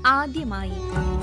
ആദ്യമായി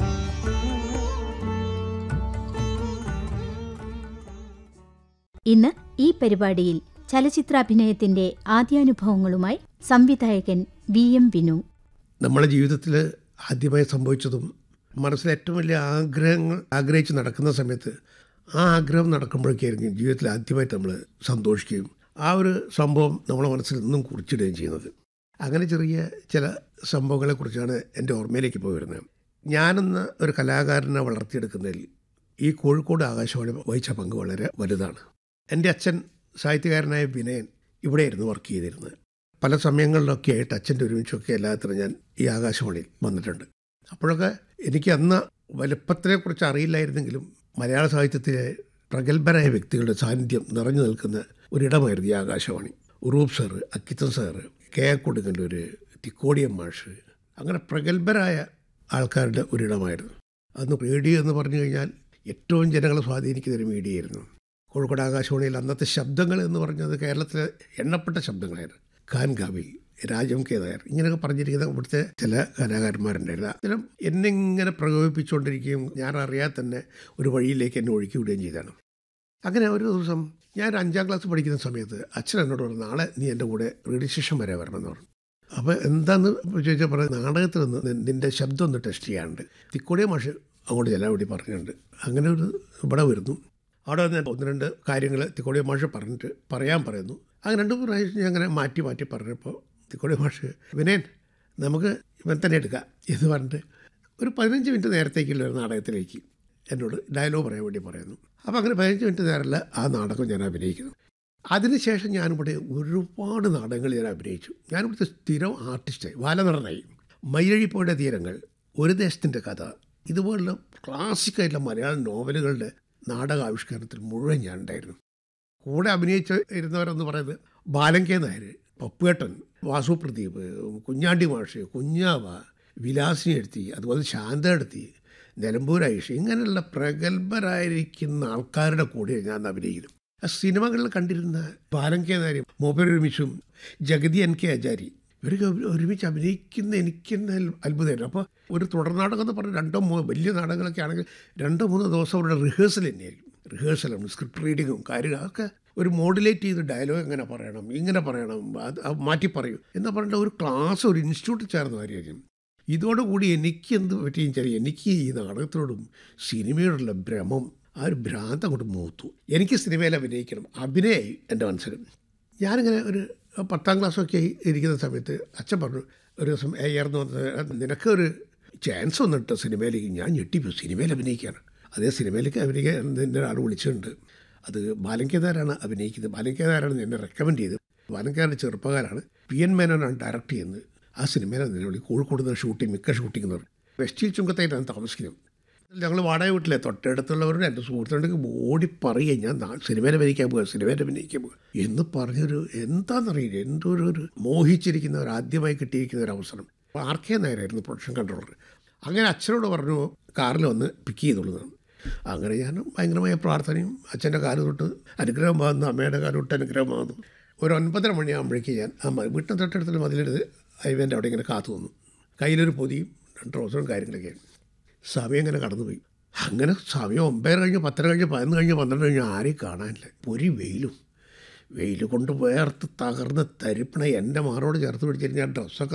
ഇന്ന് ഈ പരിപാടിയിൽ ചലച്ചിത്രാഭിനയത്തിന്റെ ആദ്യാനുഭവങ്ങളുമായി സംവിധായകൻ വി എം വിനു നമ്മുടെ ജീവിതത്തിൽ ആദ്യമായി സംഭവിച്ചതും മനസ്സിൽ ഏറ്റവും വലിയ ആഗ്രഹങ്ങൾ ആഗ്രഹിച്ച് നടക്കുന്ന സമയത്ത് ആ ആഗ്രഹം നടക്കുമ്പോഴൊക്കെയായിരിക്കും ജീവിതത്തിൽ ആദ്യമായിട്ട് നമ്മൾ സന്തോഷിക്കുകയും ആ ഒരു സംഭവം നമ്മളെ മനസ്സിൽ നിന്നും കുറിച്ചിടുകയും ചെയ്യുന്നത് അങ്ങനെ ചെറിയ ചില സംഭവങ്ങളെക്കുറിച്ചാണ് എൻ്റെ ഓർമ്മയിലേക്ക് പോയി വരുന്നത് ഞാനെന്ന ഒരു കലാകാരനെ വളർത്തിയെടുക്കുന്നതിൽ ഈ കോഴിക്കോട് ആകാശവാണി വഹിച്ച പങ്ക് വളരെ വലുതാണ് എൻ്റെ അച്ഛൻ സാഹിത്യകാരനായ വിനയൻ ഇവിടെയായിരുന്നു വർക്ക് ചെയ്തിരുന്നത് പല സമയങ്ങളിലൊക്കെ ആയിട്ട് അച്ഛൻ്റെ ഒരുമിച്ചൊക്കെ എല്ലാത്തിനും ഞാൻ ഈ ആകാശവാണിയിൽ വന്നിട്ടുണ്ട് അപ്പോഴൊക്കെ എനിക്ക് അന്ന് വലുപ്പത്തിനെക്കുറിച്ച് അറിയില്ലായിരുന്നെങ്കിലും മലയാള സാഹിത്യത്തിലെ പ്രഗത്ഭരായ വ്യക്തികളുടെ സാന്നിധ്യം നിറഞ്ഞു നിൽക്കുന്ന ഒരിടമായിരുന്നു ഈ Akashvani Uroob sir Akkitham sir K A Kodungallur Thikkodiyan മാഷ് അങ്ങനെ പ്രഗത്ഭരായ ആൾക്കാരുടെ ഒരിടമായിരുന്നു അന്ന് റേഡിയോ എന്ന് പറഞ്ഞു കഴിഞ്ഞാൽ ഏറ്റവും ജനങ്ങളെ സ്വാധീനിക്കുന്ന ഒരു മീഡിയയായിരുന്നു കോഴിക്കോട് ആകാശവാണിയിൽ അന്നത്തെ ശബ്ദങ്ങൾ എന്ന് പറഞ്ഞത് കേരളത്തിലെ എണ്ണപ്പെട്ട ശബ്ദങ്ങളായിരുന്നു ഖാൻ ഗാവി രാജം കെ നായർ ഇങ്ങനെയൊക്കെ പറഞ്ഞിരിക്കുന്ന ഇവിടുത്തെ ചില കലാകാരന്മാരുണ്ടായിരുന്നു അത്തരം എന്നെ ഇങ്ങനെ പ്രകോപിപ്പിച്ചുകൊണ്ടിരിക്കുകയും ഞാൻ അറിയാതെ തന്നെ ഒരു വഴിയിലേക്ക് എന്നെ ഒഴുക്കി വിടുകയും ചെയ്തതാണ് അങ്ങനെ ഒരു ദിവസം ഞാൻ ഒരു അഞ്ചാം ക്ലാസ് പഠിക്കുന്ന സമയത്ത് അച്ഛൻ എന്നോട് പറഞ്ഞു നാളെ നീ എൻ്റെ കൂടെ റേഡിയോ സ്റ്റേഷൻ വരെ വരണമെന്ന് പറഞ്ഞു അപ്പോൾ എന്താന്ന് ചോദിച്ചാൽ പറഞ്ഞു നാടകത്തിൽ നിന്ന് നി- നിൻ്റെ ശബ്ദം ഒന്ന് ടെസ്റ്റ് ചെയ്യാനുണ്ട് തിക്കോടിയ മാഷ് അങ്ങോട്ട് ചെല്ലാൻ വേണ്ടി പറഞ്ഞിട്ടുണ്ട് അങ്ങനെ ഒരു ഇവിടെ വരുന്നു അവിടെ വന്ന് ഒന്ന് രണ്ട് കാര്യങ്ങൾ തിക്കോടിയ മാഷ് പറഞ്ഞിട്ട് പറയാൻ പറയുന്നു അങ്ങനെ രണ്ട് മൂന്ന് പ്രാവശ്യം ഞാൻ അങ്ങനെ മാറ്റി മാറ്റി പറഞ്ഞപ്പോൾ തിക്കോടിയ മാഷ് വിനയൻ നമുക്ക് ഇവൻ തന്നെ എടുക്കാം എന്ന് പറഞ്ഞിട്ട് ഒരു പതിനഞ്ച് മിനിറ്റ് നേരത്തേക്കുള്ള ഒരു നാടകത്തിലേക്ക് എന്നോട് ഡയലോഗ് പറയാൻ വേണ്ടി പറയുന്നു അപ്പോൾ അങ്ങനെ പതിനഞ്ച് മിനിറ്റ് നേരമല്ല ആ നാടകം ഞാൻ അഭിനയിക്കുന്നു അതിനുശേഷം ഞാനിവിടെ ഒരുപാട് നാടകങ്ങൾ ഞാൻ അഭിനയിച്ചു ഞാനിവിടുത്തെ സ്ഥിരം ആർട്ടിസ്റ്റായി ബാലനടനായി മയ്യഴിപ്പോയുടെ തീരങ്ങൾ ഒരു ദേശത്തിൻ്റെ കഥ ഇതുപോലുള്ള ക്ലാസിക്കായിട്ടുള്ള മലയാളം നോവലുകളുടെ നാടകാവിഷ്കരണത്തിൽ മുഴുവൻ ഞാൻ ഉണ്ടായിരുന്നു കൂടെ അഭിനയിച്ച് ഇരുന്നവരെന്ന് പറയുന്നത് ബാലൻ കെ നായർ പപ്പുവേട്ടൻ വാസു പ്രദീപ് കുഞ്ഞാണ്ടി മാഷ് കുഞ്ഞാവ വിലാസിനി എടുത്തി അതുപോലെ ശാന്ത എടുത്തി നിലമ്പൂർ ഐഷ ഇങ്ങനെയുള്ള പ്രഗത്ഭരായിരിക്കുന്ന ആൾക്കാരുടെ കൂടെ ഞാൻ അഭിനയിക്കുന്നു ആ സിനിമകളിൽ കണ്ടിരുന്ന ബാലൻ കെ നായർ മൂപ്പരൊരുമിച്ചും ജഗതി എൻ കെ ആചാരി ഇവരൊക്കെ ഒരു- ഒരുമിച്ച് അഭിനയിക്കുന്ന എനിക്ക് തന്നെ അൽ- അത്ഭുതമായിരുന്നു അപ്പോൾ ഒരു തുടർ നാടകം എന്ന് പറഞ്ഞാൽ രണ്ടോ മൂന്നോ വലിയ നാടകങ്ങളൊക്കെ ആണെങ്കിൽ രണ്ടോ മൂന്നോ ദിവസം അവരുടെ റിഹേഴ്സൽ തന്നെയായിരിക്കും റിഹേഴ്സലും സ്ക്രിപ്റ്റ് റീഡിങ്ങും കാര്യങ്ങളും ഒക്കെ ഒരു മോഡുലേറ്റ് ചെയ്ത് ഡയലോഗ് എങ്ങനെ പറയണം ഇങ്ങനെ പറയണം അത് അത് മാറ്റി പറയൂ എന്ന് പറഞ്ഞിട്ട് ഒരു ക്ലാസ് ഒരു ഇൻസ്റ്റിറ്റ്യൂട്ടിൽ ചേർന്ന കാര്യമായിരിക്കും ഇതോടുകൂടി എനിക്ക് എന്ത് പറ്റിയും വെച്ചാൽ എനിക്ക് ഈ നാടകത്തിനോടും സിനിമയോടുള്ള ഭ്രമം ആ ഒരു ഭ്രാന്ത് അങ്ങോട്ട് മൂത്തു എനിക്ക് സിനിമയിൽ അഭിനയിക്കണം അഭിനയമായി എൻ്റെ മനസ്സിൽ ഞാനിങ്ങനെ ഒരു പത്താം ക്ലാസ്സൊക്കെ ഇരിക്കുന്ന സമയത്ത് അച്ഛൻ പറഞ്ഞു ഒരു ദിവസം ഏർന്ന് വന്നത് നിനക്കൊരു ചാൻസ് വന്നിട്ട് സിനിമയിലേക്ക് ഞാൻ ഞെട്ടിപ്പോയി സിനിമയിൽ അഭിനയിക്കാണ് അതേ സിനിമയിലേക്ക് അഭിനയിക്കാൻ എൻ്റെ ഒരാൾ വിളിച്ചിട്ടുണ്ട് അത് ബാലങ്കേദാരാണ് അഭിനയിക്കുന്നത് ബാലങ്കേദാരാണ് എന്നെ റെക്കമെൻഡ് ചെയ്തത് ബാലങ്കേദാരുടെ ചെറുപ്പക്കാരാണ് പി എൻ മേനോനാണ് ഡയറക്റ്റ് ചെയ്യുന്നത് ആ സിനിമയിലാണ് എന്നെ വിളി കോഴിക്കോട് നിന്ന് ഷൂട്ടിംഗ് മിക്ക ഷൂട്ടിംഗ് എന്ന് പറയും വെസ്റ്റിൽ ചുങ്കത്തായിട്ടാണ് താമസിക്കുന്നത് ഞങ്ങൾ വാടക വീട്ടിലെ തൊട്ടടുത്തുള്ളവരുടെ എൻ്റെ സുഹൃത്തുണ്ടെങ്കിൽ ഓടി പറയുക ഞാൻ നാ- സിനിമയിൽ അഭിനയിക്കാൻ പോകുക സിനിമയിൽ അഭിനയിക്കാൻ പോകുക എന്ന് പറഞ്ഞൊരു എന്താണെന്നറിയില്ല എന്തോ ഒരു ഒരു മോഹിച്ചിരിക്കുന്ന ഒരു ആദ്യമായി കിട്ടിയിരിക്കുന്ന ഒരു അവസരം ആർ കെ നായരായിരുന്നു പ്രൊഡക്ഷൻ കൺട്രോളർ അങ്ങനെ അച്ഛനോട് പറഞ്ഞു കാറിൽ വന്ന് പിക്ക് ചെയ്തോളുന്നതാണ് അങ്ങനെ ഞാൻ ഭയങ്കരമായ പ്രാർത്ഥനയും അച്ഛൻ്റെ കാല് തൊട്ട് അനുഗ്രഹം വാങ്ങുന്നു അമ്മയുടെ കാല് തൊട്ട് അനുഗ്രഹം വാങ്ങുന്നു ഒരു ഒൻപതര മണിയാകുമ്പോഴേക്ക് ഞാൻ ആ മ- വീട്ടിന് തൊട്ടടുത്തുള്ള മതിലെടുത്ത് ഹൈവേൻ്റെ അവിടെ ഇങ്ങനെ കാത്തു നിന്നു കയ്യിലൊരു പൊതിയും രണ്ട് ട്രൗസറും കാര്യങ്ങളൊക്കെയാണ് സമയം ഇങ്ങനെ കടന്നുപോയി അങ്ങനെ സമയം ഒമ്പതര കഴിഞ്ഞ് പത്തര കഴിഞ്ഞ് പതിനൊന്ന് കഴിഞ്ഞ് പന്ത്രണ്ട് കഴിഞ്ഞ് ആരെയും കാണാനില്ല ഒരു വെയിലും വെയിൽ കൊണ്ട് വേർത്ത് തകർന്ന് തരിപ്പണ എൻ്റെ മാറോട് ചേർത്ത് പിടിച്ചിട്ട് ഞാൻ ഡ്രസ്സൊക്കെ